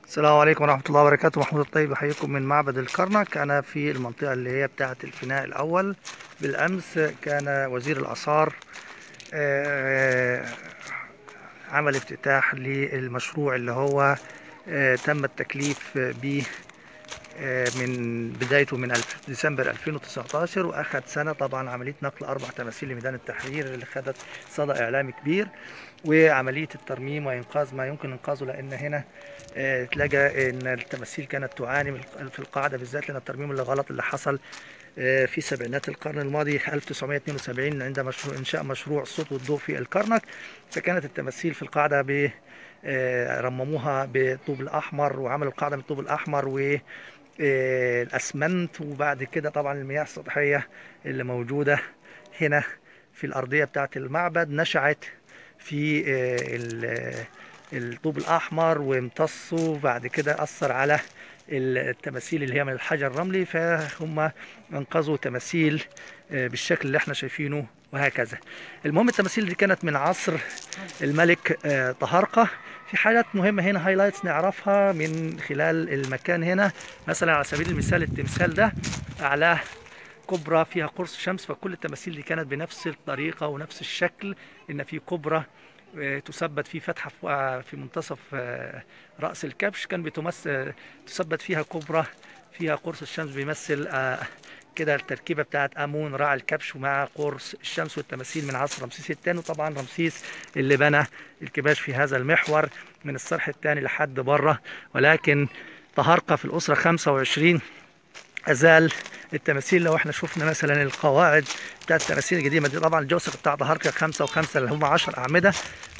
السلام عليكم ورحمة الله وبركاته محمود الطيب بحييكم من معبد الكرنك أنا في المنطقة اللي هي بتاعة الفناء الأول بالأمس كان وزير الآثار آه، عمل افتتاح للمشروع اللي هو آه، تم التكليف به آه، من بدايته من الف- ديسمبر 2019 واخد سنه طبعا عمليه نقل اربع تماثيل لميدان التحرير اللي خدت صدى اعلامي كبير وعمليه الترميم وانقاذ ما يمكن انقاذه لان هنا آه، اتلقى ان التماثيل كانت تعاني من الق- في القاعده بالذات لان الترميم اللي غلط اللي حصل آه، في سبعينات القرن الماضي 1972 عند مشروع انشاء مشروع الصوت والضوء في الكرنك فكانت التماثيل في القاعده ب آه، رمموها بالطوب الاحمر وعملوا القاعده من الطوب الاحمر و آه، الاسمنت وبعد كده طبعا المياه السطحيه اللي موجوده هنا في الارضيه بتاعه المعبد نشعت في آه، ال- الطوب الاحمر وامتصوا وبعد كده اثر على التماثيل اللي هي من الحجر الرملي فهم انقذوا تماثيل آه، بالشكل اللي احنا شايفينه وهكذا المهم التماثيل دي كانت من عصر الملك آه، طهرقة في حاجات مهمة هنا هايلايتس نعرفها من خلال المكان هنا مثلا على سبيل المثال التمثال ده أعلاه كبرى فيها قرص شمس فكل التماثيل دي كانت بنفس الطريقة ونفس الشكل إن في كبرى آه، تثبت في فتحة في- آه، في منتصف آه، رأس الكبش كان بتمثل تثبت فيها كبرى فيها قرص الشمس بيمثل آه، كده التركيبة بتاعت أمون راعي الكبش ومع قرص الشمس والتماثيل من عصر رمسيس الثاني وطبعا رمسيس اللي بنى الكباش في هذا المحور من الصرح الثاني لحد بره ولكن طهرقة في الأسرة 25 أزال التماثيل لو احنا شفنا مثلا القواعد بتاعت التماثيل القديمة دي طبعا الجوسف بتاع طهرقة خمسة وخمسة اللي هم 10 أعمدة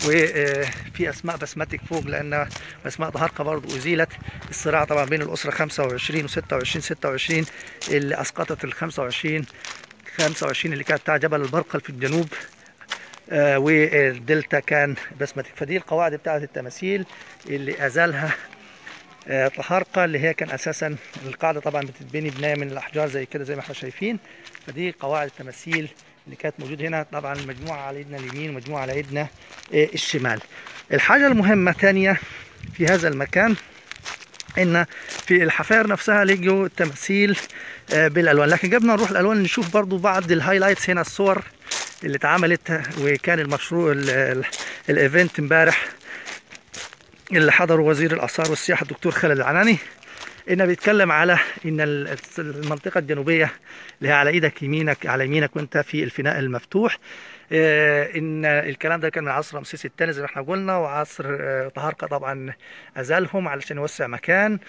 وفي أسماء بسماتيك فوق لأن أسماء طهرقة برضو أزيلت الصراع طبعا بين الأسرة 25 و 26 26 اللي أسقطت ال 25 25 اللي كانت بتاع جبل البرقل في الجنوب آه، والدلتا كان بسمتك فدي القواعد بتاعت التماثيل اللي أزالها آه، طهارقة اللي هي كان أساسا القاعدة طبعا بتتبني بناية من الأحجار زي كده زي ما احنا شايفين فدي قواعد التماثيل اللي كانت موجودة هنا طبعا مجموعة على ايدنا اليمين ومجموعة على ايدنا آه، الشمال الحاجة المهمة تانية في هذا المكان ان في الحفائر نفسها لقوا التماثيل آه، بالالوان لكن قبل ما نروح الالوان نشوف برضو بعض الهايلايتس هنا الصور اللي اتعملت وكان المشروع ال- ال- الايفنت امبارح اللي حضره وزير الاثار والسياحه الدكتور خالد العناني انه بيتكلم على ان ال- المنطقه الجنوبيه اللي هي على ايدك يمينك على يمينك وانت في الفناء المفتوح آه، ان الكلام ده كان من عصر رمسيس الثاني زي ما احنا قلنا وعصر آه، طهرقة طبعا ازالهم علشان يوسع مكان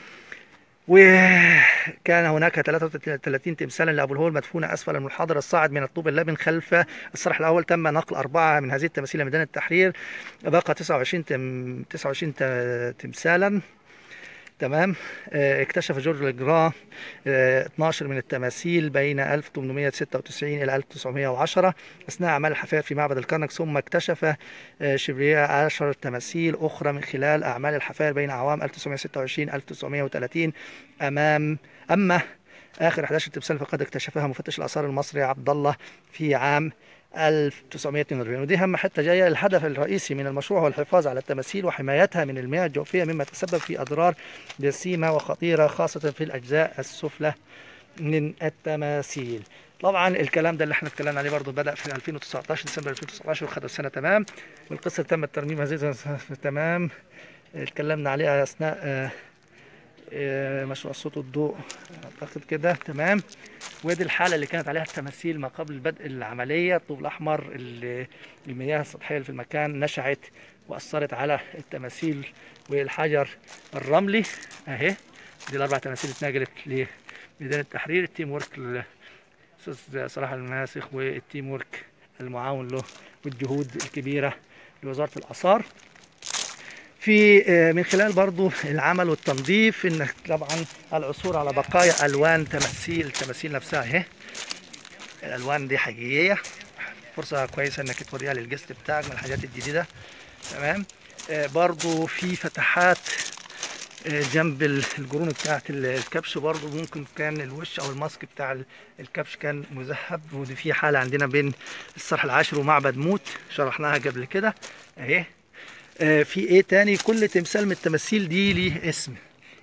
وكان هناك 33 تمثالا لابو الهول مدفونه اسفل من الحاضر الصاعد من الطوب اللبن خلف الصرح الاول تم نقل اربعه من هذه التماثيل لميدان التحرير بقى 29 تم 29 ت- تمثالا تمام آه، اكتشف جورج لجرا آه، 12 من التماثيل بين 1896 الى 1910 اثناء اعمال الحفائر في معبد الكرنك ثم اكتشف آه، شبريا 10 تماثيل اخرى من خلال اعمال الحفائر بين اعوام 1926 1930 امام اما اخر 11 تمثال فقد اكتشفها مفتش الاثار المصري عبد الله في عام 1942 ودي اهم حته جايه الهدف الرئيسي من المشروع هو الحفاظ على التماثيل وحمايتها من المياه الجوفيه مما تسبب في اضرار جسيمه وخطيره خاصه في الاجزاء السفلى من التماثيل طبعا الكلام ده اللي احنا اتكلمنا عليه برضه بدا في 2019 ديسمبر 2019 وخدوا السنه تمام والقصه تم الترميم هذه تمام اتكلمنا عليها اثناء آه، آه، مشروع الصوت والضوء اعتقد كده تمام ودي الحاله اللي كانت عليها التماثيل ما قبل بدء العمليه الطوب الاحمر اللي المياه السطحيه اللي في المكان نشعت واثرت على التماثيل والحجر الرملي اهي دي الاربع تماثيل اتنقلت لميدان التحرير التيم ورك الاستاذ صلاح المناسخ والتيم ورك المعاون له والجهود الكبيره لوزاره الاثار في آه، من خلال برضو العمل والتنظيف انك طبعا العثور على بقايا الوان تماثيل التماثيل نفسها اهي الالوان دي حقيقيه فرصه كويسه انك توريها للجست بتاعك من الحاجات الجديده تمام آه، برضو في فتحات آه، جنب ال- الجرون بتاعت ال- الكبش برضو ممكن كان الوش او الماسك بتاع ال- الكبش كان مذهب ودي في حاله عندنا بين الصرح العاشر ومعبد موت شرحناها قبل كده اهي آه، في ايه تاني كل تمثال من التماثيل دي ليه اسم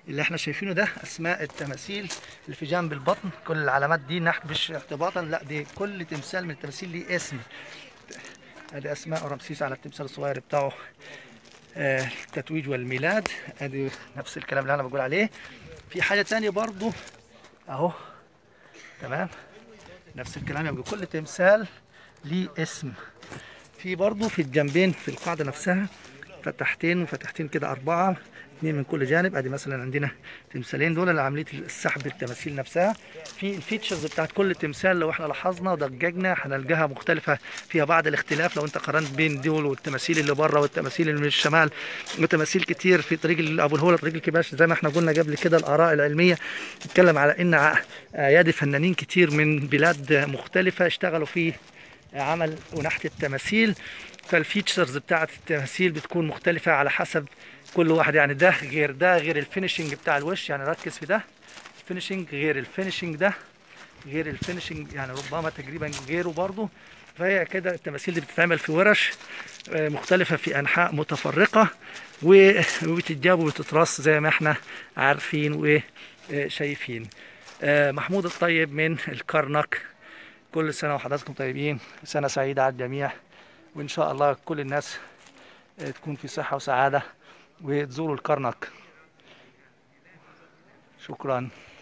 اللي احنا شايفينه ده اسماء التماثيل اللي في جنب البطن كل العلامات دي نحت مش اعتباطا لا دي كل تمثال من التماثيل ليه اسم ادي اسماء رمسيس على التمثال الصغير بتاعه آه، التتويج والميلاد ادي نفس الكلام اللي انا بقول عليه في حاجه تانية برضو اهو تمام نفس الكلام يبقى كل تمثال ليه اسم في برضو في الجنبين في القاعده نفسها فتحتين وفتحتين كده اربعه اثنين من كل جانب ادي مثلا عندنا تمثالين دول اللي عمليه السحب التماثيل نفسها في الفيتشرز بتاعت كل تمثال لو احنا لاحظنا ودققنا هنلقاها مختلفه فيها بعض الاختلاف لو انت قارنت بين دول والتماثيل اللي بره والتماثيل اللي من الشمال وتماثيل كتير في طريق ابو الهول طريق الكباش زي ما احنا قلنا قبل كده الاراء العلميه تتكلم على ان ع- ايادي فنانين كتير من بلاد مختلفه اشتغلوا في عمل ونحت التماثيل فالفيتشرز بتاعت التماثيل بتكون مختلفة على حسب كل واحد يعني ده غير ده غير الفينشنج بتاع الوش يعني ركز في ده الفينشنج غير الفينشنج ده غير الفينشنج يعني ربما تقريبا غيره برضه فهي كده التماثيل دي بتتعمل في ورش آه، مختلفة في أنحاء متفرقة و- وبتتجاب وبتترص زي ما احنا عارفين وشايفين آه، محمود الطيب من الكرنك كل سنة وحضراتكم طيبين سنة سعيدة على الجميع وإن شاء الله كل الناس آه، تكون في صحة وسعادة وتزوروا الكرنك شكرا